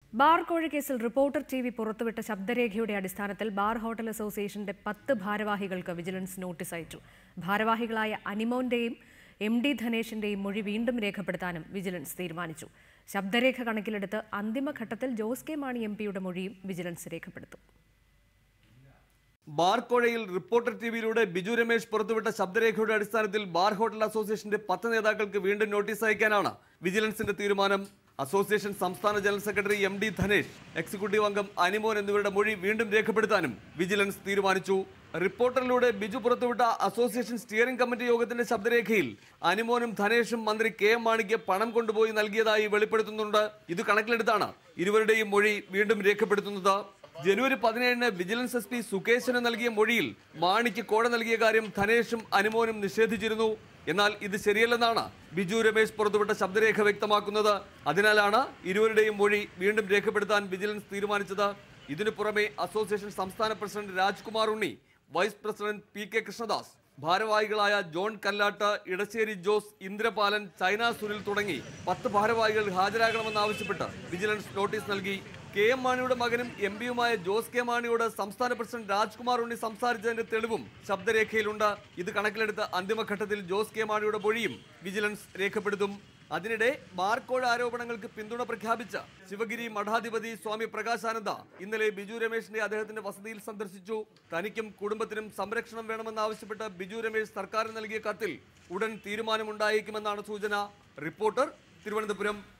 bar കോഴ കേസിൽ reporter T V പുറത്തുവിട്ട ശബ്ദരേഖയുടെ അടിസ്ഥാനത്തിൽ ബാർ ഹോട്ടൽ അസോസിയേഷന്റെ പത്ത് ഭാരവാഹികൾക്ക് വിജിലൻസ് നോട്ടീസ് അയച്ചു ഭാരവാഹികളായ അനിമോന്റെയും എം ഡി ധനേഷിന്റെയും മൊഴി വീണ്ടും രേഖപ്പെടുത്താനും വിജിലൻസ് തീരുമാനിച്ചു ശബ്ദരേഖ കണക്കിലെടുത്ത് അന്തിമഘട്ടത്തിൽ ജോസ് കെ മാണി എം പിയുടെ മൊഴിയും വിജിലൻസ് രേഖപ്പെടുത്തും ബാർക്കോഴയിൽ റിപ്പോർട്ടർ ടിവിയിലൂടെ ബിജു രമേശ് പുറത്തുവിട്ട ശബ്ദരേഖയുടെ അടിസ്ഥാനത്തിൽ ബാർ ഹോട്ടൽ അസോസിയേഷന്റെ പത്ത് നേതാക്കൾക്ക് വീണ്ടും നോട്ടീസ് അയക്കാനാണ് വിജിലൻസിന്റെ തീരുമാനം അസോസിയേഷൻ സംസ്ഥാന general secretary M D Dhanesh executive അംഗം അനിമോൻ എന്നിവരുടെ മൊഴി വീണ്ടും രേഖപ്പെടുത്താനും വിജിലൻസ് തീരുമാനിച്ചു റിപ്പോർട്ടറിലൂടെ ബിജു പുറത്തുവിട്ട അസോസിയേഷൻ സ്റ്റിയറിംഗ് കമ്മിറ്റി യോഗത്തിന്റെ ശബ്ദരേഖയിൽ അനിമോനും ധനേഷും മന്ത്രി കെ എം മാണിക്ക് പണം കൊണ്ടുപോയി നൽകിയതായി വെളിപ്പെടുത്തുന്നുണ്ട് ഇത് കണക്കിലെടുത്താണ് ഇരുവരുടെയും മൊഴി വീണ്ടും രേഖപ്പെടുത്തുന്നത് ജനുവരി പതിനേഴിന് വിജിലൻസ് എസ് പി സുകേശന് നൽകിയ മൊഴിയിൽ മാണിക്ക് കോട നൽകിയ കാര്യം ധനേഷും അനുമോനും നിഷേധിച്ചിരുന്നു എന്നാൽ ഇത് ശരിയല്ലെന്നാണ് ബിജു രമേശ് പുറത്തുവിട്ട ശബ്ദരേഖ വ്യക്തമാക്കുന്നത് അതിനാലാണ് ഇരുവരുടെയും മൊഴി വീണ്ടും രേഖപ്പെടുത്താൻ വിജിലൻസ് തീരുമാനിച്ചത് ഇതിനു പുറമെ അസോസിയേഷൻ സംസ്ഥാന president Rajkumar Unni vice president P K Krishnadas ഭാരവാഹികളായ ജോൺ കല്ലാട്ട് ഇടശ്ശേരി ജോസ് ഇന്ദ്രപാലൻ ചൈന സുനിൽ തുടങ്ങി പത്ത് ഭാരവാഹികൾ ഹാജരാകണമെന്നാവശ്യപ്പെട്ട് വിജിലൻസ് നോട്ടീസ് നൽകി കെ എം മാണിയുടെ മകനും എം പിയുമായ ജോസ് കെ മാണിയോട് സംസ്ഥാന പ്രസിഡന്റ് രാജ്കുമാർ ഉണ്ണി സംസാരിച്ചതിന്റെ തെളിവും ശബ്ദരേഖയിലുണ്ട് ഇത് കണക്കിലെടുത്ത് അന്തിമഘട്ടത്തിൽ ജോസ് കെ മാണിയുടെ മൊഴിയും വിജിലൻസ് രേഖപ്പെടുത്തും അതിനിടെ ബാർക്കോഴ ആരോപണങ്ങൾക്ക് പിന്തുണ പ്രഖ്യാപിച്ച ശിവഗിരി മഠാധിപതി സ്വാമി പ്രകാശാനന്ദ ഇന്നലെ ബിജു രമേശിന്റെ അദ്ദേഹത്തിന്റെ വസതിയിൽ സന്ദർശിച്ചു തനിക്കും കുടുംബത്തിനും സംരക്ഷണം വേണമെന്നാവശ്യപ്പെട്ട് ബിജു രമേശ് സർക്കാരിന് നൽകിയ കത്തിൽ ഉടൻ തീരുമാനമുണ്ടായേക്കുമെന്നാണ് സൂചന റിപ്പോർട്ടർ തിരുവനന്തപുരം